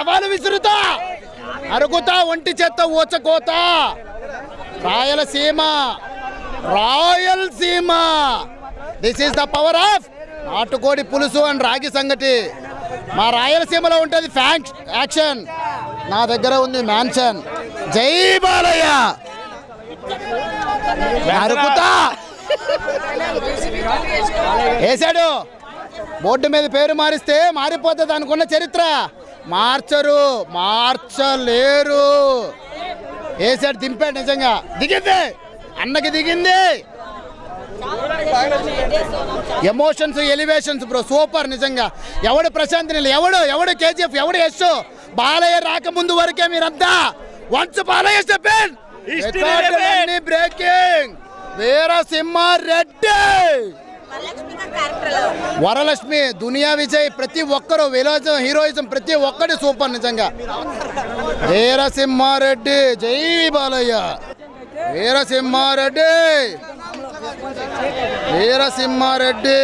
సవాలు విసురుతా అరుగుతా ఒంటి చేత్త ఊచకోత Rayalaseema Rayalaseema this is the power of నాటుకోడి పులుసు అండ్ రాగి సంగటి మా రాయలసీమలో ఉంటుంది ఫ్యాంక్ యాక్షన్ నా దగ్గర ఉంది మ్యాన్షన్ జై బాలయ్య అరుకుతా వేసాడు బోర్డు మీద పేరు మారిస్తే మారిపోతుంది అనుకున్న చరిత్ర మార్చరు మార్చలేరు వేసాడు దింపాడు నిజంగా దిగింది అన్నకి దిగింది ఎమోషన్స్ ఎలివేషన్స్ బ్రో సూపర్ నిజంగా ఎవడు ప్రశాంత్ నీళ్ళు ఎవడు ఎవడు కేజీఎఫ్ ఎవడు యశ్ బాలయ్య రాకముందు వరకే మీరంతా వన్స్ బాలయ్య చెప్పాను History repeat. Breaking Veerasimha Reddy Varalakshmi Duniya Vijay ప్రతి ఒక్కరు విలోజం హీరోయిజం ప్రతి ఒక్కటి సూపర్ నిజంగా వీరసింహారెడ్డి జై బాలయ్య వీరసింహారెడ్డి వీరసింహారెడ్డి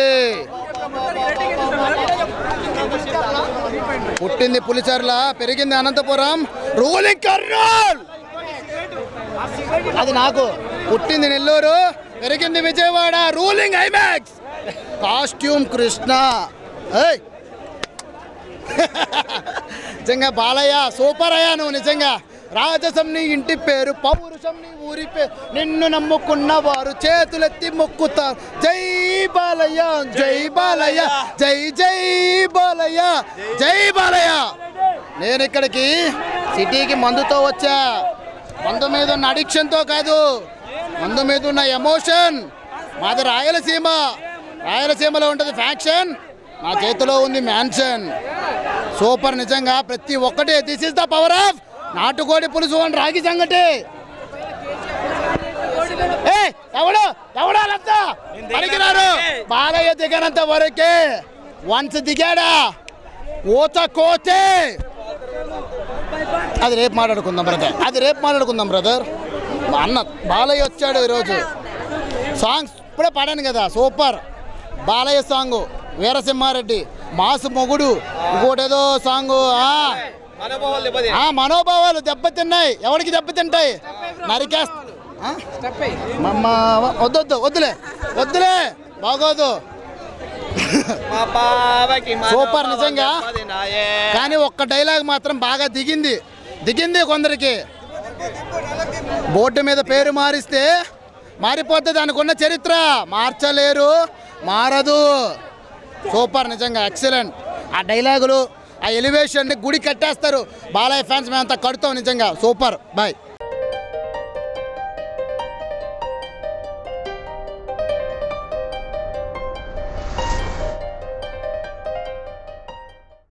పుట్టింది పులిచర్ల పెరిగింది అనంతపురం రూలింగ్ కర్నూల్ అది నాకు పుట్టింది నెల్లూరు పెరిగింది Vijayawada ruling IMAX costume Krishna ఏయ్ నిజంగా బాలయ్య సూపర్ అయ్యా నువ్వు నిజంగా రాజసం నీ ఇంటి పేరు పౌరుషం నీ ఊరి పేరు నిన్ను నమ్ముకున్న వారు చేతులెత్తి మొక్కుతారు జై బాలయ్య జై బాలయ్య జై జై బాలయ్య జై బాలయ్య నేను ఇక్కడికి సిటీకి మందుతో వచ్చా మందు మీద ఉన్న అడిక్షన్తో కాదు మందు మీద ఉన్న ఎమోషన్ మాది రాయలసీమ రాయలసీమలో ఉంటుంది ఫ్యాక్షన్ నా చేతిలో ఉంది మ్యాన్షన్ సూపర్ నిజంగా ప్రతి ఒక్కటి this is the power of నాటుకోడి పులుసు అని రాగి సంగటి ఏ ఎవడు ఎవడు వాళ్ళంతా పలికినారు బాలయ్య దిగనంత వరకే వన్స్ దిగాడా ఊత కోతే అది రేపు మాట్లాడుకుందాం బ్రదర్ అది రేపు మాట్లాడుకుందాం బ్రదర్ మా అన్న బాలయ్య వచ్చాడు ఈరోజు సాంగ్స్ ఇప్పుడే పాడాను కదా super Balayya song Veerasimhareddy mass మొగుడు ఇంకోటేదో సాంగ్ ఆ మనోభావాలు దెబ్బతిన్నాయి ఎవరికి దెబ్బతింటాయి నరికేస్త ఆ? మమ్మ వద్దొద్దు వద్దులే వద్దులే బాగోదు సూపర్ నిజంగా కానీ ఒక్క డైలాగ్ మాత్రం బాగా దిగింది దిగింది కొందరికి బోర్డు మీద పేరు మారిస్తే మారిపోతుంది అనుకున్న చరిత్ర మార్చలేరు మారదు సూపర్ నిజంగా ఎక్సలెంట్ ఆ డైలాగులు ఆ ఎలివేషన్ గుడి కట్టేస్తారు బాలయ్య ఫ్యాన్స్ మేమంతా కడుతాం నిజంగా సూపర్ బాయ్